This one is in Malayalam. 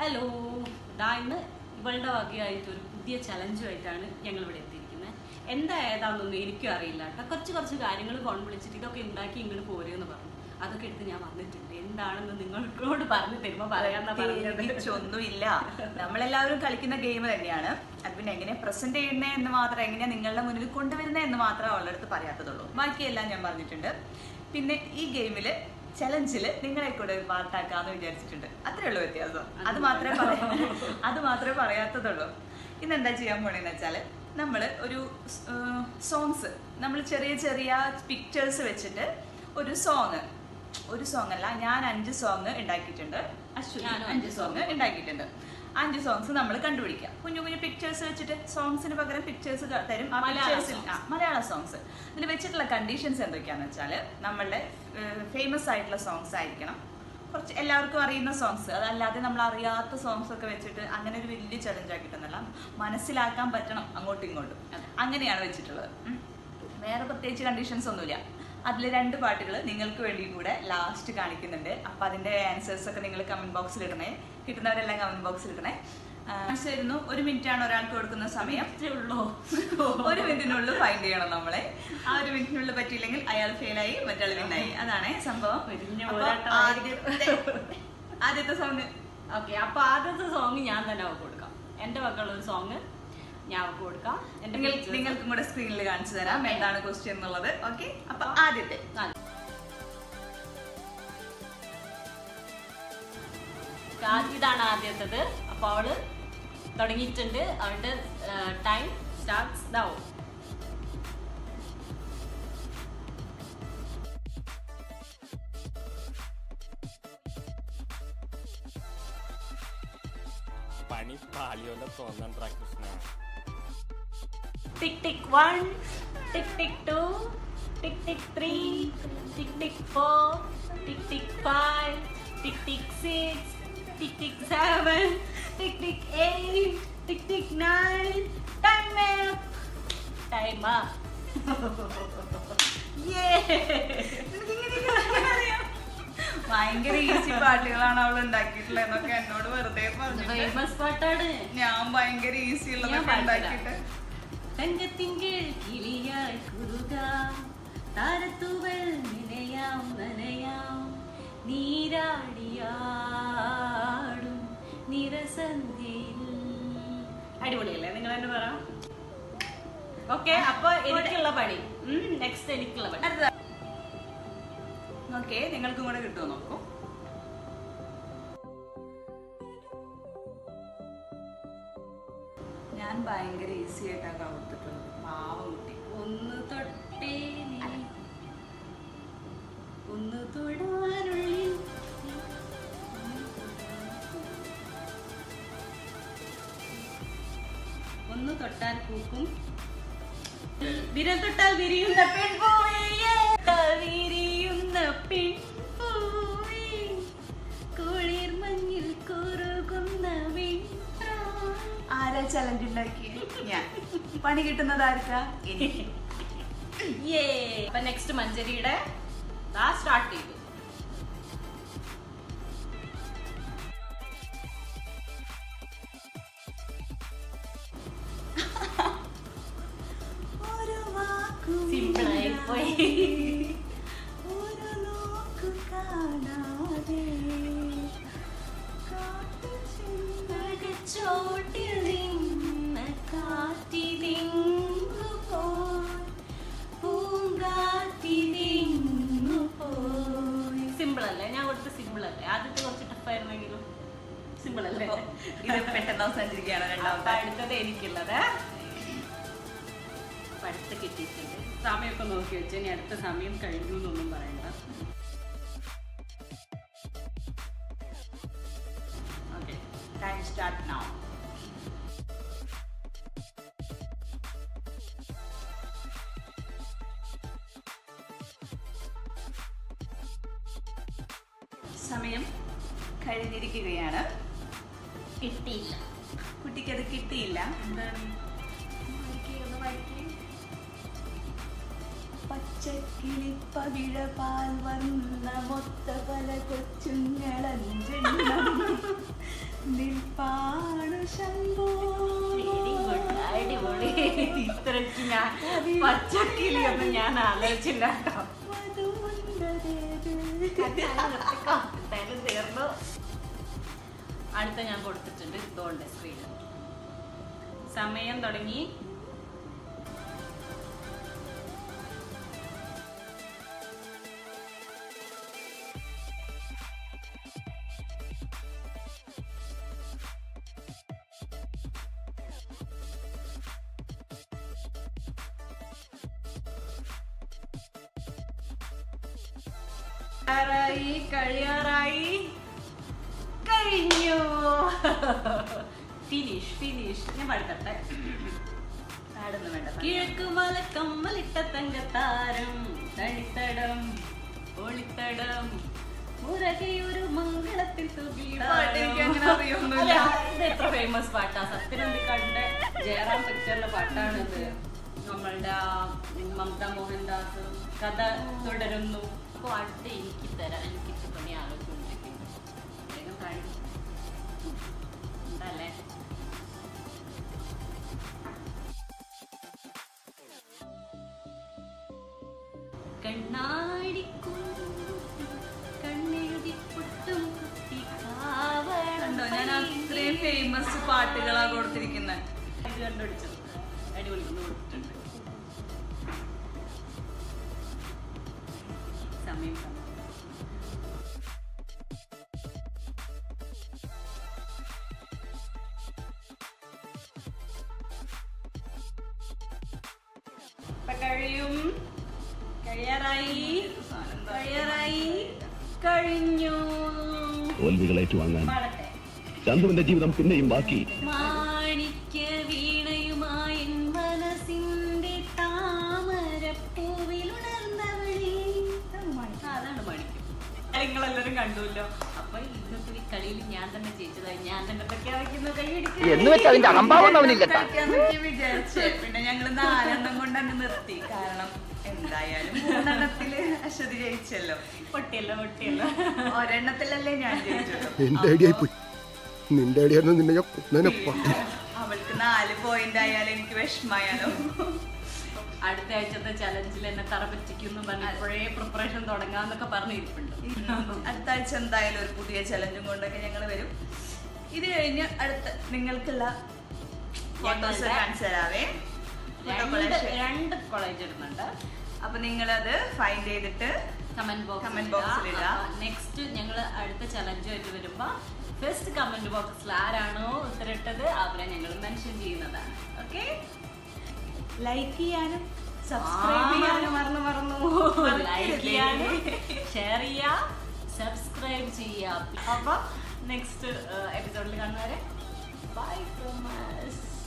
ഹലോ ഇതാ ഇന്ന് ഇവളുടെ വകയായിട്ട് ഒരു പുതിയ ചലഞ്ചുമായിട്ടാണ് ഞങ്ങൾ ഇവിടെ എത്തിയിരിക്കുന്നത് എന്താ ഏതാണെന്നൊന്നും എനിക്കും അറിയില്ല കേട്ടോ കുറച്ച് കുറച്ച് കാര്യങ്ങൾ ഫോൺ വിളിച്ചിട്ട് ഇതൊക്കെ ഉണ്ടാക്കി ഇങ്ങോട്ട് പോരുമെന്ന് പറഞ്ഞു അതൊക്കെ എടുത്ത് ഞാൻ വന്നിട്ടുണ്ട് എന്താണെന്ന് നിങ്ങളോട് പറഞ്ഞു തരുമ്പോ പറയാന്നാ പറഞ്ഞത് പ്രത്യേകിച്ചൊന്നുമില്ല നമ്മളെല്ലാവരും കളിക്കുന്ന ഗെയിം തന്നെയാണ് അത് പിന്നെ എങ്ങനെ പ്രസന്റ് ചെയ്യുന്നേ എന്ന് മാത്രം എങ്ങനെ നിങ്ങളുടെ മുന്നിൽ കൊണ്ടുവരുന്നേ എന്ന് മാത്രമേ അവളുടെ അടുത്ത് പറയാത്തതുള്ളൂ ബാക്കിയെല്ലാം ഞാൻ പറഞ്ഞിട്ടുണ്ട് പിന്നെ ഈ ഗെയിമില് ചലഞ്ചില് നിങ്ങളെ കൂടെ ഒരു പാർട്ടാക്കാന്ന് വിചാരിച്ചിട്ടുണ്ട് അത്രേ ഉള്ളൂ വ്യത്യാസം അത് മാത്രമേ പറയാ അത് മാത്രമേ പറയാത്തതുള്ളൂ ഇന്ന് എന്താ ചെയ്യാൻ പോണേന്ന് വെച്ചാല് നമ്മൾ ഒരു സോങ്സ് നമ്മൾ ചെറിയ ചെറിയ പിക്ചേഴ്സ് വെച്ചിട്ട് ഒരു സോങ് ഒരു സോങ് അല്ല ഞാൻ അഞ്ച് സോങ് ഉണ്ടാക്കിയിട്ടുണ്ട് അശ്വിനി ഞാനും അഞ്ച് സോങ് ഉണ്ടാക്കിയിട്ടുണ്ട് അഞ്ച് സോങ്സ് നമ്മൾ കണ്ടുപിടിക്കാം കുഞ്ഞു കുഞ്ഞു പിക്ചേഴ്സ് വെച്ചിട്ട് സോങ്സിന് പകരം പിക്ചേഴ്സ് തരും ആ മലയാള പിക്ചേഴ്സിൽ ആ, മലയാള സോങ്സ് ഇതിൽ വെച്ചിട്ടുള്ള കണ്ടീഷൻസ് എന്തൊക്കെയാന്ന് വെച്ചാൽ നമ്മളുടെ ഫേമസ് ആയിട്ടുള്ള സോങ്സ് ആയിരിക്കണം കുറച്ച് എല്ലാവർക്കും അറിയുന്ന സോങ്സ് അതല്ലാതെ നമ്മൾ അറിയാത്ത സോങ്സ് ഒക്കെ വെച്ചിട്ട് അങ്ങനെ ഒരു വലിയ ചലഞ്ച് ആക്കിയിട്ടൊന്നല്ല മനസ്സിലാക്കാൻ പറ്റണം അങ്ങോട്ടും ഇങ്ങോട്ടും അങ്ങനെയാണ് വെച്ചിട്ടുള്ളത് ഉം. വേറെ പ്രത്യേകിച്ച് കണ്ടീഷൻസ് ഒന്നുമില്ല അതിൽ രണ്ട് പാട്ടുകൾ നിങ്ങൾക്ക് വേണ്ടി കൂടെ ലാസ്റ്റ് കാണിക്കുന്നുണ്ട് അപ്പൊ അതിന്റെ ആൻസേഴ്സ് ഒക്കെ നിങ്ങൾ കമന്റ് ബോക്സിൽ ഇടണേ കിട്ടുന്നവരെല്ലാം കമന്റ് ബോക്സിൽ ഇടണേ ആൻസർ ആയിരുന്നു ഒരു മിനിറ്റ് ആണ് ഒരാൾക്ക് കൊടുക്കുന്ന സമയം ഇത്രേ ഉള്ളൂ ഒരു മിനിറ്റിനുള്ളിൽ ഫൈൻഡ് ചെയ്യണം നമ്മളെ ആ ഒരു മിനിറ്റിനുള്ളിൽ പറ്റിയില്ലെങ്കിൽ അയാൾ ഫെയിലായി മറ്റാൾ വിന്നായി അതാണ് സംഭവം പൊരിഞ്ഞ അപ്പൊ പോരാട്ടം. ആദ്യത്തെ ആദ്യത്തെ സോങ് ഓക്കെ അപ്പൊ ആദ്യത്തെ സോങ് ഞാൻ തന്നെ അവൾക്ക് കൊടുക്കാം എന്റെ വക്കുള്ള ഒരു സോങ് ഞാൻ അവൾക്ക് കൊടുക്കാം എന്റെ നിങ്ങൾ pictures- നിങ്ങൾക്കും കൂടെ സ്ക്രീനിൽ കാണിച്ചു തരാം Okay. എന്താണ് ക്വസ്റ്റ്യൻ എന്നുള്ളത് ഓക്കെ അപ്പൊ ആദ്യത്തെ ആ. ആ- ഇതാണ് ആദ്യത്തത് അപ്പൊ അവള് തുടങ്ങിയിട്ടുണ്ട് അവളുടെ ടൈം സ്റ്റാർട്ട്സ് ഡൗൺ പണി പാളിയോലെ തോന്നണ്ടാ Krishna tick tick one tick tick two tick tick three tick tick four tick tick five tick tick six tick tick seven tick tick eight tick tick nine time time ഭയങ്കര ഈസി പാട്ടുകളാണ് അവൾ ഉണ്ടാക്കിയിട്ടുള്ളത് എന്നൊക്കെ എന്നോട് വെറുതെ പറഞ്ഞു ഫേമസ് പാട്ടാണ് ഞാൻ ഭയങ്കര ഈസി ഞാൻ ഉള്ളതൊക്കെ പാടിത്തരാം. ഉണ്ടാക്കിയിട്ട് തങ്കത്തിങ്കൾ കിളിയായി കുറുക താരത്തുവൽ നിലയാം നനയാം നീരാടിയാടും നിറസന്ധ്യയിൽ അടിപൊളിയല്ലേ നിങ്ങൾ തന്നെ പറ ഓക്കെ അപ്പൊ എനിക്കുള്ള പണി നെക്സ്റ്റ് എനിക്കുള്ള പണി അടുത്ത ഓക്കെ നിങ്ങൾക്കും കൂടെ കിട്ടുമോ നോക്കൂ ഞാൻ ഭയങ്കര ഈസി ആയിട്ടാണ് കൊടുത്തിട്ടുള്ളത് പാവം കുട്ടി ഒന്ന് തൊട്ടേ നീ ഒന്ന് തൊടാനുള്ളിൽ ഒന്ന് തൊട്ടാൽ പൂക്കും വിരൽ തൊട്ടാൽ വിരിയുന്ന പെൺപൂവേ വിരിയുന്ന പെൺപൂവേ കുളിർ മഞ്ഞിൽ കുറുകുന്ന വെൺപ്രാവ്. ആരാ ചലഞ്ച് ഉണ്ടാക്കിയത് ഞാൻ പണി കിട്ടുന്നത് ആർക്കാ എനിക്ക് യേ അപ്പൊ നെക്സ്റ്റ് മഞ്ചരിയുടെ സ്റ്റാർട്ട് ചെയ്തു ഒരു വാക്കു Simple ആയി പോയി. ഒരു നോക്കു കാണാതെ കാട്ടു ചോട്ടിൽ നിന്ന് കാറ്റിലിങ്ങു പോയി പൂങ്കാറ്റിലിങ്ങു പോയി സിമ്പിൾ അല്ലേ ഞാൻ കൊടുത്ത സിമ്പിൾ അല്ലേ ആദ്യത്തെ കുറച്ച് ടഫായിരുന്നെങ്കിലും സിമ്പിൾ അല്ലേ അപ്പൊ ഇത് പെട്ടെന്ന് അവസാനിച്ചിരിക്കുകയാണ് അപ്പൊ രണ്ടാമത്തെ അടുത്തത് എനിക്കുള്ളത് അപ്പൊ അടുത്ത് കിട്ടിയിട്ടുണ്ട് സമയമൊക്കെ നോക്കി വെച്ച് ഇനി അടുത്ത സമയം കഴിഞ്ഞു എന്നൊന്നും പറയണ്ട ഓക്കെ ടൈം സ്റ്റാർട്ട് നൗ സമയം കഴിഞ്ഞിരിക്കുകയാണ് കിട്ടിയില്ല കുട്ടിക്ക് അത് കിട്ടിയില്ല എന്താണ് പച്ചക്കിളി പവിഴ പാൽ വന്ന മൊത്ത പല കൊച്ചുങ്ങളഞ്ചെണ്ണം നിൻ ഇത്രയ്ക്ക് ഞാൻ പച്ചക്കിളിയൊന്നും ഞാൻ ആലോചിച്ചില്ല കേട്ടോ എന്തായാലും തീർന്നു അടുത്ത ഞാൻ കൊടുത്തിട്ടുണ്ട് ഇതുകൊണ്ട് സ്ക്രീനിൽ സമയം തുടങ്ങി കഴിയാറായി കഴിയാറായി കഴിഞ്ഞു ഫിനിഷ് ഫിനിഷ് ഞാൻ പാടിത്തട്ടെ പാടൊന്നും വേണ്ട കിഴക്ക് മല കമ്മലിട്ട തങ്കത്താരം തണിത്തടം ഒളിത്തടം മുരകയൊരു മംഗളത്തിൽ തൂകി പാട്ട് എനിക്ക് അങ്ങനെ അറിയൊന്നുമില്ല. ഇത് എത്ര ഫേമസ് പാട്ടാ സത്യനന്ദിക്കാടിന്റെ ജയറാം പിക്ചറിലെ പാട്ടാണിത് നമ്മളുടെ ആ മമത മോഹൻദാസ് കഥ തുടരുന്നു അപ്പൊ അടുത്ത എനിക്ക് തരാൻ എനിക്ക് ഇച്ചിരി പണി ആലോചിച്ചുകൊണ്ടിരിക്കുന്നു വേഗം പാടി ഉണ്ടല്ലേ കണ്ണാടി കണ്ണെഴുതി പൊട്ടും കുത്തി കണ്ടോ ഞാൻ അത്രയും ഫേമസ് പാട്ടുകളാ കൊടുത്തിരിക്കുന്നത് കണ്ടുപിടിച്ചത് അടിപൊളി ഒന്ന് കൊടുത്തിട്ടുണ്ട് സമയം സമയം ഇപ്പൊ കഴിയും കഴിയാറായി കഴിയാറായി കഴിഞ്ഞു തോൽവികൾ ഏറ്റുവാങ്ങാൻ പാടട്ടെ ചന്തുവിന്റെ ജീവിതം പിന്നെയും ബാക്കി മാണിക്യ വീണയുമായി എൻ മനസ്സിന്റെ താമരപ്പൂവിലുണർന്നവളേ അതാണ് മാണിക്യം നിങ്ങളെല്ലാരും കണ്ടുല്ലോ അപ്പൊ ഇന്നത്തെ ഈ കളിയിൽ ഞാൻ തന്നെ ജയിച്ചതായി ഞാൻ തന്നെ പ്രഖ്യാപിക്കുന്നു കൈയടിക്കുന്നു എന്ന് വെച്ച് അതിന്റെ അഹംഭാവം അവനില്ലട്ടാ കളിക്കാന്നൊക്കെ വിചാരിച്ചേ പിന്നെ ഞങ്ങള് നാലെണ്ണം കൊണ്ട് അങ്ങ് നിർത്തി കാരണം എന്തായാലും മൂന്നെണ്ണത്തില് അശ്വതി ജയിച്ചല്ലോ പൊട്ടിയല്ലോ പൊട്ടിയല്ലോ ഒരെണ്ണത്തിലല്ലേ ഞാൻ ജയിച്ചുള്ളൂ എന്റെ ഐഡിയ പോയി നിന്റെ ഐഡിയ നിന്നെ ഞാൻ കൊന്നേനെ പട്ടി അവൾക്ക് നാല് പോയിന്റ് ആയാലും എനിക്ക് വിഷമായാലോ അടുത്ത ആഴ്ചത്തെ ചലഞ്ചിൽ എന്നെ തറ പറ്റിക്കുന്നു പറഞ്ഞപ്പോഴേ പ്രിപ്പറേഷൻ തുടങ്ങാന്നൊക്കെ പറഞ്ഞിരിപ്പുണ്ട് അടുത്ത ആഴ്ച എന്തായാലും ഒരു പുതിയ ചലഞ്ചും കൊണ്ടൊക്കെ ഞങ്ങൾ വരും ഇത് കഴിഞ്ഞ് അടുത്ത നിങ്ങൾക്കുള്ള ഫോട്ടോസ് ഞങ്ങളുടെ കാണിച്ചു തരാവേ Photo രണ്ട് collection. രണ്ട് കോളേജ് ഇടുന്നുണ്ട് അപ്പൊ നിങ്ങളത് ഫൈൻഡ് ചെയ്തിട്ട് കമന്റ് Comment ബോക്സ് box ൽ ഇടുക. നെക്സ്റ്റ് ഞങ്ങൾ അടുത്ത ചലഞ്ചുമായിട്ട് വരുമ്പോ ഫസ്റ്റ് കമന്റ് ബോക്സിൽ ആരാണോ ഉത്തരട്ടത് അവരെ ഞങ്ങൾ മെൻഷൻ ചെയ്യുന്നതാണ് ഓക്കെ ലൈക്ക് ചെയ്യാനും സബ്സ്ക്രൈബ് ചെയ്യാനും മറന്നു മറന്നു മറക്കരുത്. ലൈക്ക് ചെയ്യാനും ഷെയർ ചെയ്യാ സബ്സ്ക്രൈബ് ചെയ്യാ അപ്പൊ നെക്സ്റ്റ് എപ്പിസോഡിൽ കാണുന്നവരെ ബൈ ഫ്രം